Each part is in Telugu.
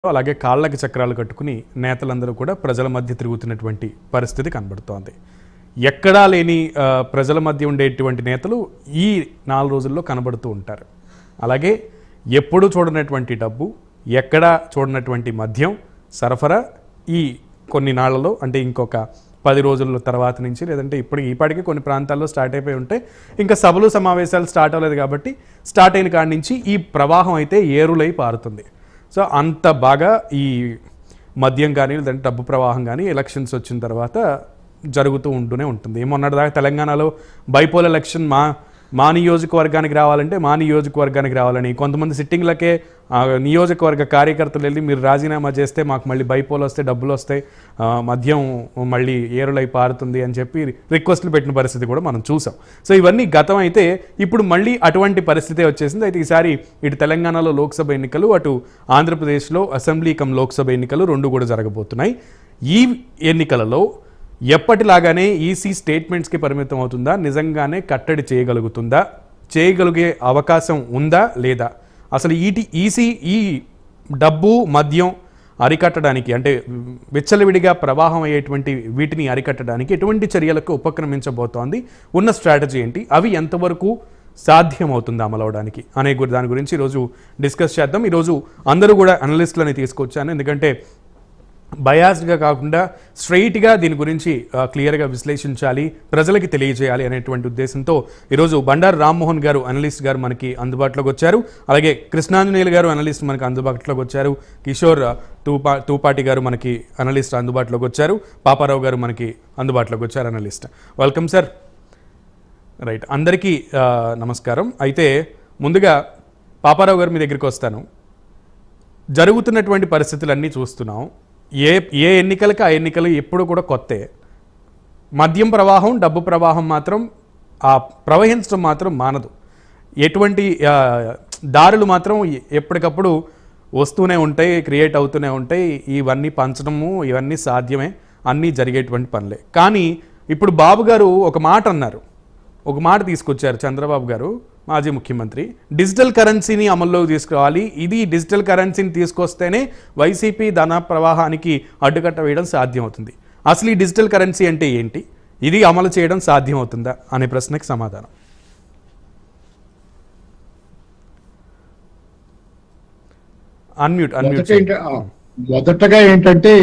అలాగే కాళ్ళకి చక్రాలు కట్టుకుని నేతలందరూ కూడా ప్రజల మధ్య తిరుగుతున్నటువంటి పరిస్థితి కనబడుతోంది ఎక్కడా లేని ఆ, ప్రజల మధ్య ఉండేటువంటి నేతలు ఈ నాలుగు రోజుల్లో కనబడుతూ ఉంటారు అలాగే ఎప్పుడూ చూడనటువంటి డబ్బు ఎక్కడా చూడనటువంటి మద్యం సరఫరా ఈ కొన్ని నాళ్లలో అంటే ఇంకొక పది రోజుల తర్వాత నుంచి లేదంటే ఇప్పుడు ఈపాటికి కొన్ని ప్రాంతాల్లో స్టార్ట్ అయిపోయి ఉంటే ఇంకా సభలు సమావేశాలు స్టార్ట్ అవ్వలేదు కాబట్టి స్టార్ట్ అయిన కాడి నుంచి ఈ ప్రవాహం అయితే ఏరులై పారుతుంది సో అంత బాగా ఈ మద్యం కానీ లేదంటే డబ్బు ప్రవాహం కానీ ఎలక్షన్స్ వచ్చిన తర్వాత జరుగుతూ ఉంటూనే ఉంటుంది మొన్నటిదాకా తెలంగాణలో బైపోల్ ఎలక్షన్ మా మా నియోజకవర్గానికి రావాలంటే మా నియోజకవర్గానికి రావాలని కొంతమంది సిట్టింగ్లకే ఆ, నియోజకవర్గ కార్యకర్తలు వెళ్ళి మీరు రాజీనామా చేస్తే మాకు మళ్ళీ బైపోల్ వస్తే డబ్బులు వస్తాయి ఆ, మద్యం మళ్ళీ ఏరులై పారుతుంది అని చెప్పి రిక్వెస్ట్లు పెట్టిన పరిస్థితి కూడా మనం చూసాం సో ఇవన్నీ గతం అయితే ఇప్పుడు మళ్ళీ అటువంటి పరిస్థితే వచ్చేసింది అయితే ఈసారి ఇటు తెలంగాణలో లోక్సభ ఎన్నికలు అటు ఆంధ్రప్రదేశ్లో అసెంబ్లీ కమ్ లోక్సభ ఎన్నికలు రెండు కూడా జరగబోతున్నాయి ఈ ఎన్నికలలో ఎప్పటిలాగానే ఈసీ స్టేట్మెంట్స్కి పరిమితం అవుతుందా నిజంగానే కట్టడి చేయగలుగుతుందా చేయగలిగే అవకాశం ఉందా లేదా అసలు ఈటి ఈసీ ఈ డబ్బు మద్యం అరికట్టడానికి అంటే విచ్చలవిడిగా ప్రవాహం అయ్యేటువంటి వీటిని అరికట్టడానికి ఎటువంటి చర్యలకు ఉపక్రమించబోతోంది ఉన్న స్ట్రాటజీ ఏంటి అవి ఎంతవరకు సాధ్యమవుతుంది అమలు అవడానికి అనే గు- దాని గురించి ఈరోజు డిస్కస్ చేద్దాం ఈరోజు అందరూ కూడా అనలిస్టులని తీసుకొచ్చాను ఎందుకంటే బయాస్డ్గా కాకుండా స్ట్రైట్గా దీని గురించి ఆ, క్లియర్గా విశ్లేషించాలి ప్రజలకి తెలియజేయాలి అనేటువంటి ఉద్దేశంతో ఈరోజు బండారు రామ్మోహన్ గారు అనలిస్ట్ గారు మనకి అందుబాటులోకి వచ్చారు అలాగే కృష్ణాంజనేయులు గారు అనలిస్ట్ మనకి అందుబాటులోకి వచ్చారు కిషోర్ ఆ, తూపా తూపాటి గారు మనకి అనలిస్ట్ అందుబాటులోకి వచ్చారు పాపారావు గారు మనకి అందుబాటులోకి వచ్చారు అనలిస్ట్ వెల్కమ్ సార్ రైట్ అందరికీ ఆ, నమస్కారం అయితే ముందుగా పాపారావు గారు మీ దగ్గరికి వస్తాను జరుగుతున్నటువంటి పరిస్థితులన్నీ చూస్తున్నాం ఏ ఏ ఎన్నికలకి ఆ ఎన్నికలు ఎప్పుడు కూడా కొత్తే మద్యం ప్రవాహం డబ్బు ప్రవాహం మాత్రం ఆ ప్రవహించడం మాత్రం మానదు ఎటువంటి ఆ, దారులు మాత్రం ఎ- ఎప్పటికప్పుడు వస్తూనే ఉంటాయి క్రియేట్ అవుతూనే ఉంటాయి ఇవన్నీ పంచడము ఇవన్నీ సాధ్యమే అన్నీ జరిగేటువంటి పనులే కానీ ఇప్పుడు బాబు గారు ఒక మాట అన్నారు ఒక మాట తీసుకొచ్చారు చంద్రబాబు గారు మాజీ ముఖ్యమంత్రి డిజిటల్ కరెన్సీని అమల్లోకి తీసుకురావాలి ఇది డిజిటల్ కరెన్సీని తీసుకొస్తేనే వైసీపీ ధన ప్రవాహానికి అడ్డుకట్ట వేయడం సాధ్యమవుతుంది అసలు ఈ డిజిటల్ కరెన్సీ అంటే ఏంటి ఇది అమలు చేయడం సాధ్యమవుతుందా అనే ప్రశ్నకి సమాధానం అన్మ్యూట్ అన్మ్యూట్ మొదట ఏంట- ఆ, మొదటగా ఏంటంటే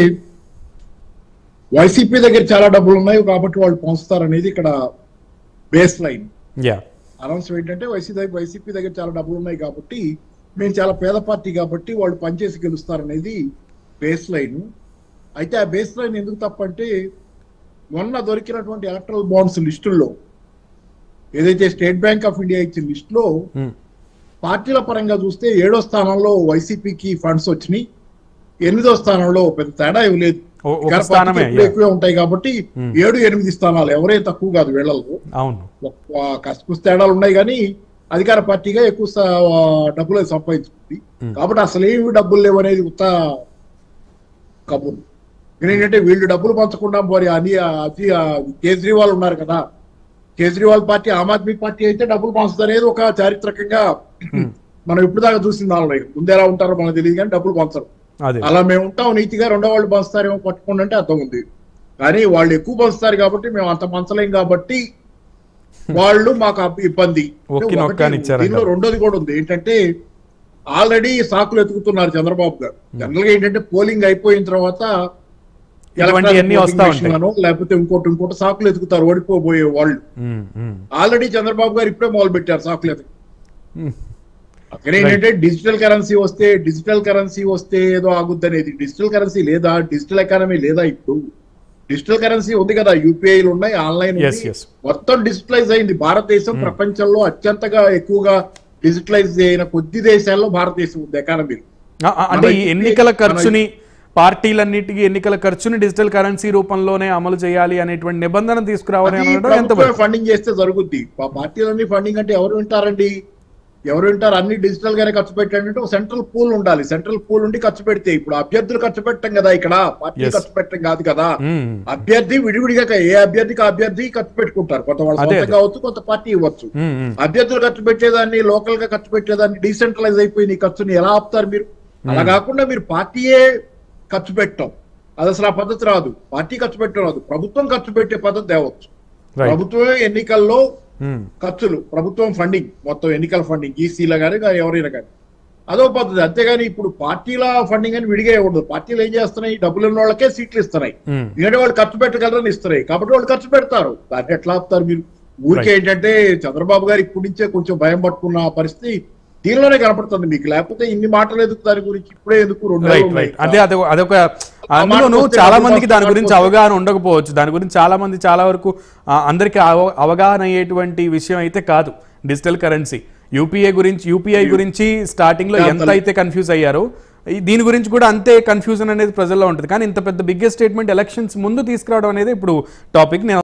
వైసీపీ దగ్గర చాలా డబ్బులు ఉన్నాయి కాబట్టి వాళ్ళు పంచుతారనేది ఇక్కడ బేస్ లైన్ యా అనౌన్స్ ఏంటంటే వైసీ దగ్గర వైసీపీ దగ్గర చాలా డబ్బులు ఉన్నాయి కాబట్టి మేము చాలా పేద పార్టీ కాబట్టి వాళ్ళు పనిచేసి గెలుస్తారనేది బేస్ లైన్ అయితే ఆ బేస్ లైన్ ఎందుకు తప్పంటే మొన్న దొరికినటువంటి ఎలక్ట్రల్ బాండ్స్ లిస్టుల్లో ఏదైతే స్టేట్ బ్యాంక్ ఆఫ్ ఇండియా ఇచ్చిన లిస్టులో పార్టీల పరంగా చూస్తే ఏడో స్థానంలో వైసీపీకి ఫండ్స్ వచ్చినాయి ఎనిమిదో స్థానంలో పెద్ద తేడా ఏమి లేదు ఓ- ఒక ఇతర స్థానమే, పార్టీకి ఎప్పుడూ yeah. ఎక్కువే ఉంటాయి కాబట్టి ఏడు ఎనిమిది స్థానాలు ఎవరే తక్కువ కాదు వీళ్ళలో అవును కష్టకు తేడాలు ఉన్నాయి కానీ అధికార పార్టీగా ఎక్కువ స- డబ్బులు సంపాదించుకుంది కాబట్టి అసలు ఏమి డబ్బులు లేవు అనేది ఉత్త కబుర్లు కానీ ఏంటంటే వీళ్ళు డబ్బులు పంచకుండా మరి అని అది ఆ కేజ్రీవాల్ ఉన్నారు కదా కేజ్రీవాల్ పార్టీ ఆమ్ ఆద్మీ పార్టీ అయితే డబ్బులు పంచుతుంది అనేది ఒక చారిత్రకంగా మనం ఇప్పుడు దాకా చూసిన దానిలో ముందు ఎలా ఉంటారో మనకు తెలియదు కానీ డబ్బులు పంచరు అదే అలా మేము ఉంటాం నీతిగా రెండో వాళ్ళు పంచుతారేమో పట్టుకోండి అంటే అర్థం ఉంది కానీ వాళ్ళు ఎక్కువ పంచుతారు కాబట్టి మేము అంత పంచలేం కాబట్టి వాళ్ళు మాకు అబ్బ- ఇబ్బంది ఒక్కి నొక్క ఒకటి, అని ఇచ్చారంట. దీనిలో రెండోది కూడా ఉంది ఏంటంటే ఆల్రెడీ సాకులు ఎత్తుకుతున్నారు చంద్రబాబు గారు జనరల్ గా ఏంటంటే పోలింగ్ అయిపోయిన తర్వాత ఇటువంటివన్నీ electronic వస్తా voting ఉంటాయి. machine లను, లేకపోతే ఇంకోటి ఇంకోటి సాకులు ఎత్తుకుతారు ఓడిపోబోయే వాళ్ళు ఉమ్, ఉమ్, ఆల్రెడీ చంద్రబాబు గారు ఇప్పుడే మొదలు పెట్టారు సాకులు ఎత్తు ఉమ్. అక్కడ ఏంటంటే డిజిటల్ కరెన్సీ వస్తే డిజిటల్ కరెన్సీ వస్తే ఏదో ఆగుద్ది అనేది డిజిటల్ కరెన్సీ లేదా డిజిటల్ ఎకానమీ లేదా ఇప్పుడు డిజిటల్ కరెన్సీ ఉంది కదా యూపీఐలు ఉన్నాయి ఆన్లైన్ ఉంది. Yes, yes. మొత్తం డిజిటలైజ్ అయింది భారతదేశం ప్రపంచంలో అత్యంతగా ఎక్కువగా డిజిటలైజ్ అయిన కొద్ది దేశాల్లో భారతదేశం ఉంది ఎకానమీ ఆ, ఆ, అంటే ఈ మన ఎన్నికల మన- ఖర్చుని పార్టీలన్నిటికీ ఎన్నికల ఖర్చుని డిజిటల్ కరెన్సీ రూపంలోనే అమలు చేయాలి అనేటువంటి నిబంధన తీసుకురావాలని అనడం ఎంత ఫండింగ్ చేస్తే జరుగుద్ది ఆ పార్టీలన్నీ ఫండింగ్ అంటే ఎవరు వింటారండి ఎవరు వింటారు అన్ని డిజిటల్ గానే ఖర్చు పెట్టండి అంటే ఒక సెంట్రల్ పూల్ ఉండాలి సెంట్రల్ పూల్ ఉండి ఖర్చు పెడితే ఇప్పుడు అభ్యర్థులు ఖర్చు పెట్టం కదా ఇక్కడ పార్టీ Yes. ఖర్చు పెట్టడం కాదు కదా మ్మ్. అభ్యర్థి విడివిడిగా క- ఏ అభ్యర్థికి ఆ అభ్యర్థి ఖర్చు పెట్టుకుంటారు కొంత వాళ్ళ అదే, సొంతం అదే. కావచ్చు కొంత పార్టీ ఇవ్వచ్చు మ్మ్, మ్మ్. అభ్యర్థులు ఖర్చు పెట్టేదాన్ని లోకల్ గా ఖర్చు పెట్టేదాన్ని డీసెంట్రలైజ్ అయిపోయింది ఈ ఖర్చుని ఎలా ఆపుతారు మీరు అలా కాకుండా మీరు పార్టీయే ఖర్చు పెట్టాం అది అసలు ఆ పద్ధతి రాదు పార్టీ ఖర్చు పెట్టడం రాదు ప్రభుత్వం ఖర్చు పెట్టే పద్ధతి తేవచ్చు రైట్ ప్రభుత్వమే ఎన్నికల్లో ఖర్చులు ప్రభుత్వం ఫండింగ్ మొత్తం ఎన్నికల ఫండింగ్ ఈసీలో కానీ ఎవరైనా కానీ అదో పద్ధతి అంతేగాని ఇప్పుడు పార్టీల ఫండింగ్ అని విడిగా ఉండదు పార్టీలు ఏం చేస్తున్నాయి డబ్బులు ఉన్న వాళ్ళకే సీట్లు ఇస్తున్నాయి ఎందుకంటే వాళ్ళు ఖర్చు పెట్టగలరని ఇస్తున్నాయి కాబట్టి వాళ్ళు ఖర్చు పెడతారు దాన్ని ఎట్లా ఆపుతారు మీరు ఊరికే ఏంటంటే చంద్రబాబు గారు ఇప్పటి నుంచే కొంచెం భయం పట్టుకున్న పరిస్థితి దీనిలోనే కనపడుతుంది మీకు లేకపోతే ఇన్ని మాటలు ఎందుకు దాని గురించి ఇప్పుడే ఎందుకు రెండు నెలలు రైట్ ఉన్నాయి. రైట్ అదే అదే అదొక ఆ అందులోనూ మాటకు వస్తే చాలా డబ్బులు మందికి దాని వస్తే గురించి వస్తే. అవగాహన ఉండకపోవచ్చు దాని గురించి చాలా మంది చాలా వరకు ఆ, అందరికీ అవ- అవగాహన అయ్యేటువంటి విషయం అయితే కాదు డిజిటల్ కరెన్సీ యూపీఐ గురించి యూపీఐ గురించి స్టార్టింగ్ లో ఎంత అయితే కన్ఫ్యూజ్ అయ్యారో ఈ- దీని గురించి కూడా అంతే కన్ఫ్యూజన్ అనేది ప్రజల్లో ఉంటుంది కానీ ఇంత పెద్ద బిగ్గెస్ట్ స్టేట్మెంట్ ఎలక్షన్స్ ముందు తీసుకురావడం అనేది ఇప్పుడు టాపిక్ నేను